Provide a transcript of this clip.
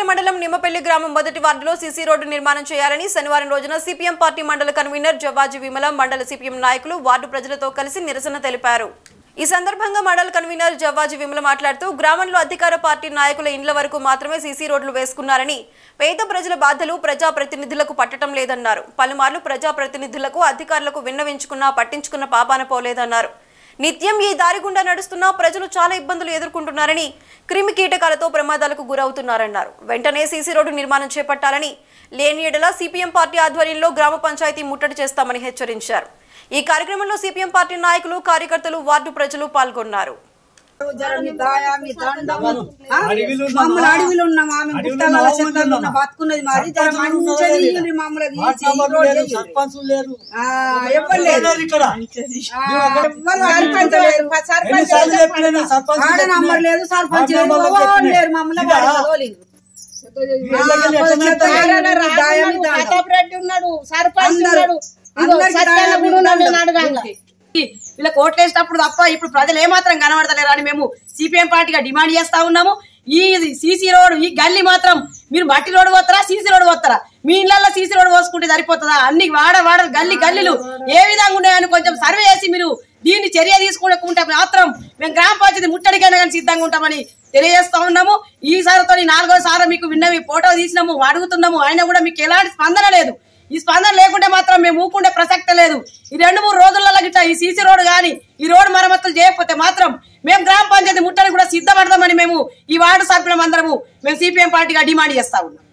సిద్దిపేట మండలం నిమ్మపల్లి గ్రామం మొదటి వార్డులో సీసీ రోడ్డు నిర్మాణం చేయాలని శనివారం రోజున సిపిఎం పార్టీ మండల కన్వీనర్ జవాజీ విమల మండల సిపిఎం నాయకులు వార్డు ప్రజలతో కలిసి నిరసన తెలిపారు ఈ సందర్భంగా మండల కన్వీనర్ జవ్వాజీ విమల మాట్లాడుతూ గ్రామంలో అధికార పార్టీ నాయకుల ఇండ్ల వరకు మాత్రమే సీసీ రోడ్లు వేసుకున్నారని పేద ప్రజల బాధలు ప్రజాప్రతినిధులకు పట్టడం లేదన్నారు పలుమార్లు ప్రజాప్రతినిధులకు అధికారులకు విన్నవించుకున్నా పట్టించుకున్న పాపాన పోలేదన్నారు నిత్యం ఈ దారి గుండా నడుస్తున్నా ప్రజలు చాలా ఇబ్బందులు ఎదుర్కొంటున్నారని క్రిమి కీటకాలతో ప్రమాదాలకు గురవుతున్నారన్నారు వెంటనే సీసీ రోడ్డు నిర్మాణం చేపట్టాలని లేని ఎడల సిపిఎం పార్టీ ఆధ్వర్యంలో గ్రామ పంచాయతీ ముట్టడి చేస్తామని హెచ్చరించారు ఈ కార్యక్రమంలో సిపిఎం పార్టీ నాయకులు కార్యకర్తలు వార్డు ప్రజలు పాల్గొన్నారు జరని దాయా మీ దండము. ఆ? మమ్మల్ని అడవిలో ఉన్నాం ఆమె గుట్టలలో చెట్లలో ఉన్న బతుకున్నది మాది జర మంచిగా తీయండి మమ్మల్ని తీసి ఈ రోడ్డు చేయండి. సర్పంచులు లేరు ఆ, ఎవ్వరు లేరు. లేరు ఇక్కడ ఆ, ఎవ్వరు సర్పంచ్ లేరు. సర్పంచ్ ఎన్నిసార్లు చెప్పినా నేను సర్పంచ్ ఆడ నంబర్ లేదు సర్పంచ్ లేదు ఆడ నంబర్ ఎవరు చెప్పినా. లేరు మమ్మల్ని ఇదా? వాడికి తోలిండ్రు. వీళ్ళకి ఎట్లా మెత్తాలి? దాయా మీ దండం. రెడ్డి ఉన్నాడు సర్పంచ్ అందరూ- ఉన్నాడు ఇదిగో అందరికీ సత్యాన దాయా మీ కూడా ఉన్నాడు దండం. నేను అడగాల. వీళ్ళకి ఓట్లేసినప్పుడు తప్ప ఇప్పుడు ప్రజలు ఏమాత్రం కనబడతలేరు అని మేము సిపిఎం పార్టీగా డిమాండ్ చేస్తా ఉన్నాము ఈ సీసీ రోడ్ ఈ గల్లీ మాత్రం మీరు మట్టి రోడ్ పోతారా సీసీ రోడ్ పోతారా మీ ఇళ్లలో సీసీ రోడ్ పోసుకుంటే సరిపోతుందా అన్ని వాడ వాడ గల్లీ గల్లీలు ఏ విధంగా ఉన్నాయని కొంచెం సర్వే చేసి మీరు దీన్ని చర్య తీసుకుంటే మాత్రం మేము గ్రామ పంచాయతీ ముట్టడికైనా కానీ సిద్ధంగా ఉంటామని తెలియజేస్తా ఉన్నాము ఈ సారితో నాలుగో సారి మీకు విన్నవి ఫోటో తీసినాము అడుగుతున్నాము అయినా కూడా మీకు ఎలాంటి స్పందన లేదు ఈ స్పందన లేకుంటే మాత్రం మేము ఊకుండే ప్రసక్తే లేదు ఈ రెండు మూడు రోజులలో గిట్ట ఈ సీసీ రోడ్ గాని ఈ రోడ్ మరమ్మతులు చేయకపోతే మాత్రం మేము గ్రామ పంచాయతీ ముట్టని కూడా సిద్ధపడదామని మేము ఈ వార్డు సభ్యులం అందరము మేము సిపిఎం పార్టీగా డిమాండ్ చేస్తా ఉన్నాం